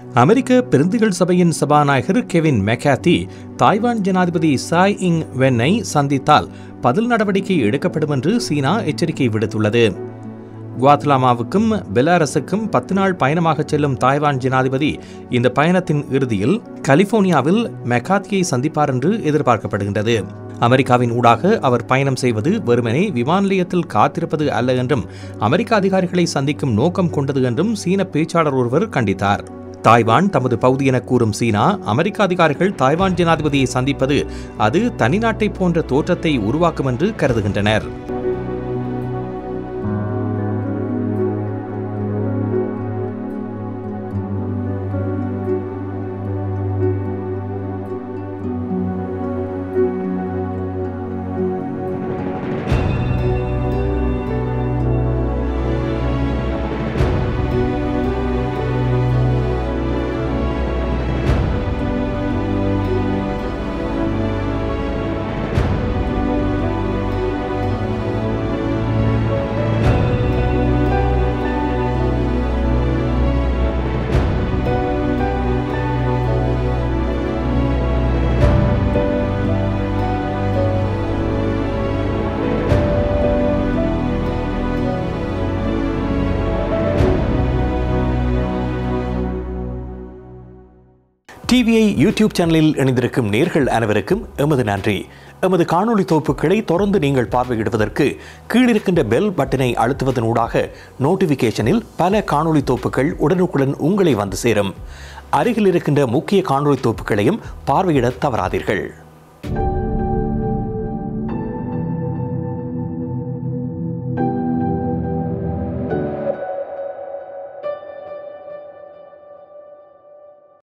அமெரிக்க பெருந்துகள் சபையின் சபாநாயகர் Kevin மெக்காத்தி Taiwan ஜனாதிபதி சாய் இங் வென்னை சந்தித்தால் பதில் நடவடிக்கை எடுக்கப்படும் என்று சீனா எச்சரிக்கை விடுத்துள்ளது குவாத்லாமாவுக்கும் பெலாரஸுக்கும் பத்து நாள் பயணமாக செல்லும் தாய்வான் ஜனாதிபதி இந்த பயணத்தின் இறுதியில் கலிபோர்னியாவில் மெக்காத்தியை சந்திப்பார் என்று எதிர்பார்க்கப்படுகின்றது அமெரிக்காவின் ஊடாக அவர் பயணம் செய்வது வெறுமனே விமான நிலையத்தில் காத்திருப்பது அல்ல என்றும் அமெரிக்க அதிகாரிகளை சந்திக்கும் நோக்கம் கொண்டது என்றும் சீன பேச்சாளர் ஒருவர் கண்டித்தார் தாய்வான் தமது பகுதி என கூறும் சீனா அமெரிக்க அதிகாரிகள் தாய்வான் ஜனாதிபதியை சந்திப்பது அது தனிநாட்டை போன்ற தோற்றத்தை உருவாக்கும் என்று கருதுகின்றனர் டிவிஐ யூடியூப் சேனலில் இணைந்திருக்கும் நேர்கள் அனைவருக்கும் எமது நன்றி எமது காணொளி தொகுப்புகளை தொடர்ந்து நீங்கள் பார்வையிடுவதற்கு கீழிருக்கின்ற பெல் பட்டனை அழுத்துவதனூடாக நோட்டிஃபிகேஷனில் பல காணொளி தொகுப்புகள் உடனுக்குடன் உங்களை வந்து சேரும் அருகில் இருக்கின்ற முக்கிய காணொளி தொகுப்புகளையும் பார்வையிட தவறாதீர்கள்